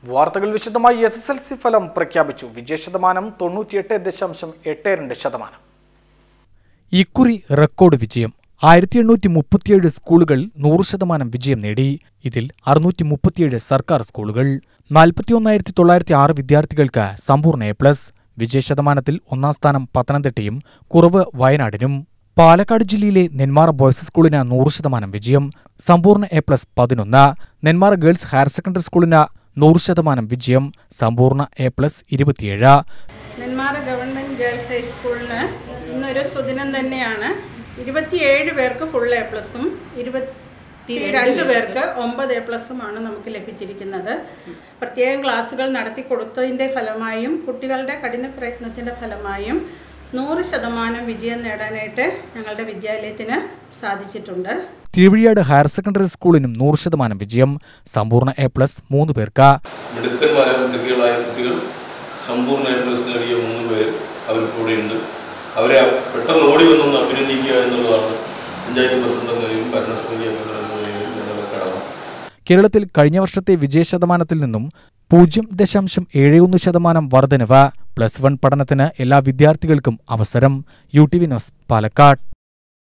വാർത്തകൾ വിശദമായി S S L C ഫലം പ്രഖ്യാപിച്ചു വിജയശതമാനം തൊണ്ണൂറ്റിയെട്ട് ദശാംശം എട്ട് രണ്ട് ശതമാനം ഇക്കുറി റെക്കോർഡ് വിജയം ആയിരത്തി എണ്ണൂറ്റി മുപ്പത്തിയേഴ് സ്കൂളുകൾ നൂറ് ശതമാനം വിജയം നേടി ഇതിൽ അറുന്നൂറ്റി മുപ്പത്തിയേഴ് സർക്കാർ സ്കൂളുകൾ നാൽപ്പത്തിയൊന്നായിരത്തി തൊള്ളായിരത്തി ആറ് വിദ്യാർത്ഥികൾക്ക് സമ്പൂർണ്ണ എ പ്ലസ് വിജയശതമാനത്തിൽ ഒന്നാം സ്ഥാനം പത്തനംതിട്ടയും കുറവ് വയനാടിനും പാലക്കാട് ജില്ലയിലെ നെന്മാറ ബോയ്സ് സ്കൂളിന് നൂറ് ശതമാനം വിജയം സമ്പൂർണ്ണ എ പ്ലസ് പതിനൊന്ന് നെന്മാറ ഗേൾസ് ഹയർ സെക്കൻഡറി സ്കൂളിന് നൂറ് ശതമാനം വിജയം സമ്പൂർണ്ണ എ പ്ലസ് ഇരുപത്തിയേഴ് നെന്മാറ ഗവൺമെൻറ് ഗേൾസ് ഹൈസ്കൂളിന് ഇന്നൊരു സുദിനം തന്നെയാണ് ഇരുപത്തിയേഴ് പേർക്ക് ഫുൾ എ പ്ലസും ഇരുപത്തി രണ്ട് പേർക്ക് ഒമ്പത് എ പ്ലസുമാണ് നമുക്ക് ലഭിച്ചിരിക്കുന്നത് പ്രത്യേകം ക്ലാസ്സുകൾ നടത്തി കൊടുത്തതിൻ്റെ ഫലമായും കുട്ടികളുടെ കഠിന പ്രയത്നത്തിൻ്റെ ഫലമായും നൂറ് ശതമാനം വിജയം നേടാനായിട്ട് ഞങ്ങളുടെ വിദ്യാലയത്തിന് സാധിച്ചിട്ടുണ്ട് തിരുവഴിയാട് ഹയർ സെക്കൻഡറി സ്കൂളിനും നൂറ് ശതമാനം വിജയം സമ്പൂർണ്ണ എ പ്ലസ് മൂന്ന് പേർക്ക് മിടുക്കന്മാരായ മിടുക്കികളായ കുട്ടികൾ സമ്പൂർണ്ണ എ പ്ലസ് നേടിയ മൂന്ന് പേര് അവർ കൂടെയുണ്ട് അവരെ പെട്ടെന്ന് ഓടി വന്നൊന്ന് അഭിനന്ദിക്കുക എന്നുള്ളതാണ് പഞ്ചായത്ത് പ്രസിഡന്റ് എന്ന നിലയിലും ഭരണസമിതി അംഗങ്ങൾ എന്ന നിലയിലും ഞങ്ങളുടെ കടമ കേരളത്തിൽ കഴിഞ്ഞ വർഷത്തെ വിജയശതമാനത്തിൽ നിന്നും പൂജ്യം ദശാംശം ഏഴ് ഒന്ന് ശതമാനം വർധനവ് പ്ലസ് വൺ പഠനത്തിന് എല്ലാ വിദ്യാർത്ഥികൾക്കും അവസരം U T V news Palakkad